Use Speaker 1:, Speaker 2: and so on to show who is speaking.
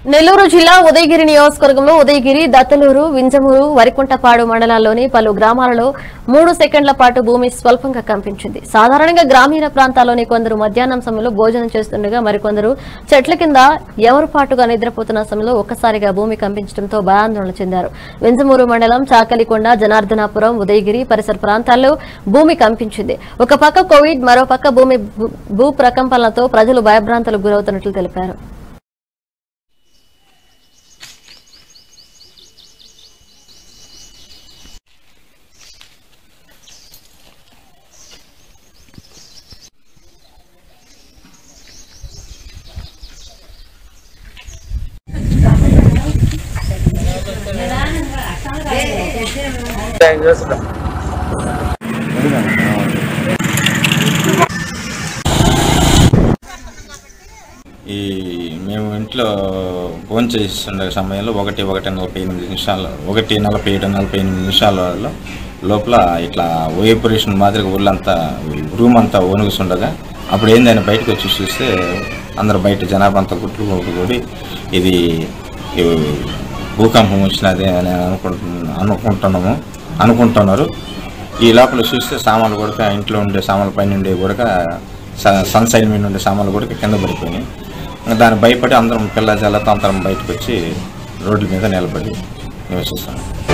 Speaker 1: నెల్లూరు జిల్లా ఉదయగిరి నియోజకవర్గంలో ఉదయగిరి దత్తలూరు వింజమూరు వరికుంటపాడు మండలాల్లోని పలు గ్రామాలలో మూడు సెకండ్ల పాటు భూమి స్వల్పంగా కంపించింది సాధారణంగా గ్రామీణ ప్రాంతాల్లోని కొందరు మధ్యాహ్నం సమయంలో భోజనం చేస్తుండగా మరికొందరు చెట్ల కింద ఎవరు పాటుగా నిద్రపోతున్న సమయంలో ఒక్కసారిగా భూమి కంపించడంతో భయాందోళన చెందారు వింజమూరు మండలం చాకలికొండ జనార్దనాపురం ఉదయగిరి పరిసర ప్రాంతాల్లో భూమి కంపించింది ఒక పక్క కోవిడ్ మరో పక్క భూమి భూ- భూ ప్రకంపనలతో ప్రజలు భయభ్రాంతులకు గురవుతున్నట్లు తెలిపారు
Speaker 2: ఈ మేము ఇంట్లో భోజనం చేస్తుండే సమయంలో ఒకటి ఒకటి నలభై ఎనిమిది నిమిషాలు ఒకటి నలభై ఏడు నలభై ఎనిమిది నిమిషాలలో లోపల ఇట్లా వైబ్రేషన్ మాదిరిగా ఊళ్ళంతా రూమ్ అంతా వణుగుతుండగా అప్పుడు ఏందని బయటకు వచ్చి చూస్తే అందరు బయట జనాభా అంతా గుట్లు కూడి ఇది ఈ భూకంపం వచ్చినది అని అనుకుంటు అనుకుంటున్నాము అనుకుంటున్నారు ఈ లోపల చూస్తే సామాన్లు కూడా ఇంట్లో ఉండే సామాన్ల పైన ఉండే కూడా సన్ సైడ్ మీద ఉండే సామాన్లు కూడా కింద పడిపోయినాయి ఇంకా దాన్ని భయపడి అందరం పిల్ల జల్లతో అందరం బయటకు వచ్చి రోడ్ల మీద నిలబడి నివసిస్తాం